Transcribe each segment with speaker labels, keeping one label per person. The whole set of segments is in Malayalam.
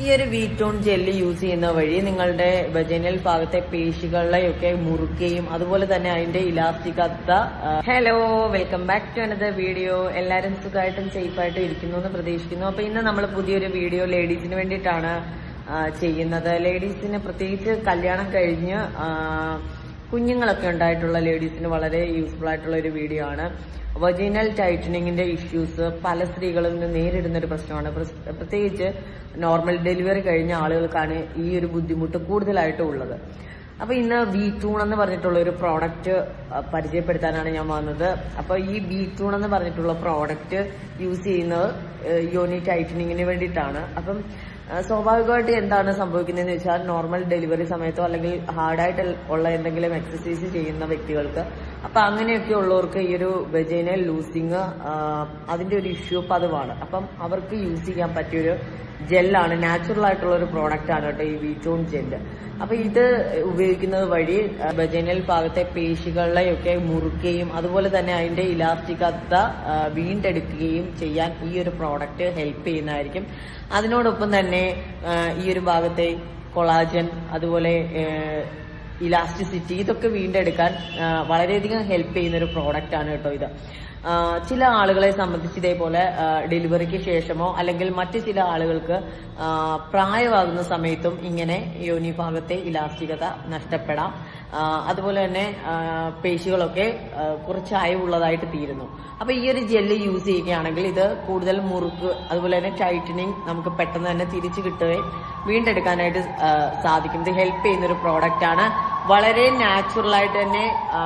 Speaker 1: ഈ ഒരു വീറ്റോൺ ജെല്ല് യൂസ് ചെയ്യുന്ന വഴി നിങ്ങളുടെ വെജനൽ ഭാഗത്തെ പേശികളെയൊക്കെ മുറുക്കുകയും അതുപോലെ തന്നെ അതിന്റെ ഇലാസ്റ്റികത്ത hello welcome back to another video എല്ലാവരും സുഖമായിട്ടും സേഫായിട്ടും ഇരിക്കുന്നു എന്ന് പ്രതീക്ഷിക്കുന്നു അപ്പൊ ഇന്ന് നമ്മൾ പുതിയൊരു വീഡിയോ ലേഡീസിന് വേണ്ടിയിട്ടാണ് ആ, ചെയ്യുന്നത് ലേഡീസിന് പ്രത്യേകിച്ച് കല്യാണം കഴിഞ്ഞ് ആ, കുഞ്ഞുങ്ങളൊക്കെ ഉണ്ടായിട്ടുള്ള ലേഡീസിന് വളരെ യൂസ്ഫുൾ ആയിട്ടുള്ള ഒരു വീഡിയോ ആണ് വജീനൽ ടൈറ്റനിങ്ങിന്റെ ഇഷ്യൂസ് പല സ്ത്രീകളും ഇന്ന് നേരിടുന്ന ഒരു പ്രശ്നമാണ് പ്രസ്- പ്രത്യേകിച്ച് നോർമൽ ഡെലിവറി കഴിഞ്ഞ ആളുകൾക്കാണ് ഈ ഒരു ബുദ്ധിമുട്ട് കൂടുതലായിട്ടും ഉള്ളത് അപ്പൊ ഇന്ന് ബീറ്റൂൺ എന്ന് പറഞ്ഞിട്ടുള്ള ഒരു പ്രോഡക്റ്റ് പരിചയപ്പെടുത്താനാണ് ഞാൻ വന്നത് അപ്പൊ ഈ ബീറ്റൂൺ എന്ന് പറഞ്ഞിട്ടുള്ള പ്രോഡക്റ്റ് യൂസ് ചെയ്യുന്നത് ഏഹ്, യോനി ടൈറ്റനിങ്ങിന് വേണ്ടിയിട്ടാണ് അപ്പം ആ, സ്വാഭാവികമായിട്ട് എന്താണ് സംഭവിക്കുന്നതെന്ന് വെച്ചാൽ നോർമൽ ഡെലിവറി സമയത്തോ അല്ലെങ്കിൽ ഹാർഡായിട്ട് ഉള്ള എന്തെങ്കിലും എക്സസൈസ് ചെയ്യുന്ന വ്യക്തികൾക്ക് അപ്പൊ അങ്ങനെയൊക്കെ ഉള്ളവർക്ക് ഈ ഒരു വെജൈനൽ ലൂസിങ് അതിന്റെ ഒരു ഇഷ്യൂ പതിവാണ് അപ്പം അവർക്ക് യൂസ് ചെയ്യാൻ പറ്റിയൊരു ജെല്ലാണ് നാച്ചുറൽ ആയിട്ടുള്ള ഒരു പ്രോഡക്റ്റ് ആണ് കേട്ടോ ഈ വീറ്റോൺ ജെല്ല് അപ്പൊ ഇത് ഉപയോഗിക്കുന്നത് വഴി വെജൈനൽ ഭാഗത്തെ പേശികളെയൊക്കെ മുറുക്കുകയും അതുപോലെ തന്നെ അതിന്റെ ഇലാസ്റ്റികത്ത ആ, വീണ്ടെടുക്കുകയും ചെയ്യാൻ ഈ ഒരു പ്രോഡക്റ്റ് ഹെൽപ്പ് ചെയ്യുന്നതായിരിക്കും അതിനോടൊപ്പം തന്നെ ആ, ഈ ഒരു ഭാഗത്തെ കൊളാജൻ അതുപോലെ ഇലാസ്റ്റിസിറ്റി ഇതൊക്കെ വീണ്ടെടുക്കാൻ ആ, വളരെയധികം ഹെൽപ്പ് ചെയ്യുന്ന ഒരു പ്രോഡക്റ്റ് ആണ് കേട്ടോ ഇത് ആ, ചില ആളുകളെ സംബന്ധിച്ച് ഇതേപോലെ ആ, ഡെലിവറിക്ക് ശേഷമോ അല്ലെങ്കിൽ മറ്റു ചില ആളുകൾക്ക് ആ, പ്രായമാകുന്ന സമയത്തും ഇങ്ങനെ യോനി ഭാഗത്തെ ഇലാസ്റ്റികത നഷ്ടപ്പെടാം ആ, അതുപോലെ തന്നെ ആ, പേശികളൊക്കെ ആ, കുറച്ച് അയവുള്ളതായിട്ട് തീരുന്നു അപ്പൊ ഈ ഒരു ജെല്ല് യൂസ് ചെയ്യുകയാണെങ്കിൽ ഇത് കൂടുതൽ മുറുക്ക് അതുപോലെ തന്നെ ടൈറ്റനിങ് നമുക്ക് പെട്ടെന്ന് തന്നെ തിരിച്ചു കിട്ടുകയും വീണ്ടെടുക്കാനായിട്ട് ആ, സാധിക്കും ഇത് ഹെൽപ്പ് ചെയ്യുന്ന ഒരു പ്രോഡക്റ്റ് ആണ് വളരെ നാച്ചുറൽ ആയിട്ട് തന്നെ ആ,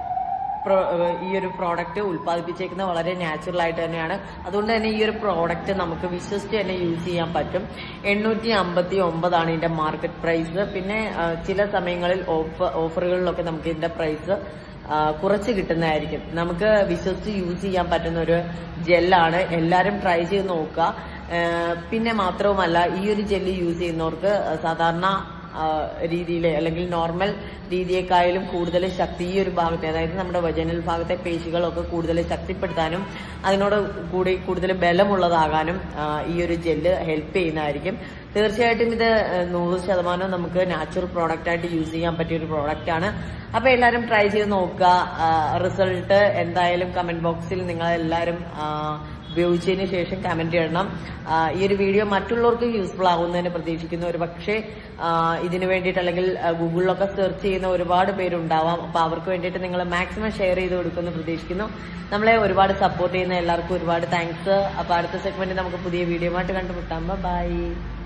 Speaker 1: പ്രോ- ഈ ഒരു പ്രോഡക്റ്റ് ഉൽപ്പാദിപ്പിച്ചേക്കുന്ന വളരെ നാച്ചുറൽ ആയിട്ട് തന്നെയാണ് അതുകൊണ്ട് തന്നെ ഈ ഒരു പ്രോഡക്റ്റ് നമുക്ക് വിശ്വസിച്ച് തന്നെ യൂസ് ചെയ്യാൻ പറ്റും എണ്ണൂറ്റി അമ്പത്തി ഒമ്പതാണ് ഇതിന്റെ മാർക്കറ്റ് പ്രൈസ് പിന്നെ ആ, ചില സമയങ്ങളിൽ ഓഫർ ഓഫറുകളിലൊക്കെ നമുക്ക് ഇതിന്റെ പ്രൈസ് കുറച്ച് കിട്ടുന്നതായിരിക്കും നമുക്ക് വിശ്വസിച്ച് യൂസ് ചെയ്യാൻ പറ്റുന്ന ഒരു ജെല്ലാണ് എല്ലാവരും ട്രൈ ചെയ്ത് നോക്കുക ആ, പിന്നെ മാത്രവുമല്ല ഈ ഒരു ജെല്ല് യൂസ് ചെയ്യുന്നവർക്ക് സാധാരണ രീതിയിൽ അല്ലെങ്കിൽ നോർമൽ രീതിയെക്കായാലും കൂടുതൽ ശക്തി ഈ ഒരു ഭാഗത്തെ അതായത് നമ്മുടെ വജനൽ ഭാഗത്തെ പേശികളൊക്കെ കൂടുതൽ ശക്തിപ്പെടുത്താനും അതിനോട് കൂടി കൂടുതൽ ബലമുള്ളതാകാനും ആ, ഈ ഒരു ജെല്ല് ഹെൽപ്പ് ചെയ്യുന്നതായിരിക്കും തീർച്ചയായിട്ടും ഇത് ആ, നൂറ് ശതമാനം നമുക്ക് നാച്ചുറൽ പ്രോഡക്റ്റ് ആയിട്ട് യൂസ് ചെയ്യാൻ പറ്റിയ ഒരു പ്രോഡക്റ്റ് ആണ് അപ്പൊ എല്ലാവരും ട്രൈ ചെയ്ത് നോക്കുക റിസൾട്ട് എന്തായാലും കമന്റ് ബോക്സിൽ നിങ്ങൾ എല്ലാവരും ഉപയോഗിച്ചതിന് ശേഷം കമന്റ് ചെയ്യണം ആ, ഈ ഒരു വീഡിയോ മറ്റുള്ളവർക്ക് യൂസ്ഫുൾ ആകുന്നതിന് പ്രതീക്ഷിക്കുന്നു ഒരു പക്ഷേ ഇതിന് വേണ്ടിയിട്ട് അല്ലെങ്കിൽ ആ, ഗൂഗിളിലൊക്കെ സെർച്ച് ചെയ്യുന്ന ഒരുപാട് പേരുണ്ടാവാം അപ്പൊ അവർക്ക് വേണ്ടിയിട്ട് നിങ്ങൾ മാക്സിമം ഷെയർ ചെയ്ത് കൊടുക്കുമെന്ന് പ്രതീക്ഷിക്കുന്നു നമ്മളെ ഒരുപാട് സപ്പോർട്ട് ചെയ്യുന്ന എല്ലാവർക്കും ഒരുപാട് താങ്ക്സ് അപ്പൊ അടുത്ത സെഗ്മെന്റ് നമുക്ക് പുതിയ വീഡിയോ ആയിട്ട് കണ്ടുമുട്ടാം ബൈ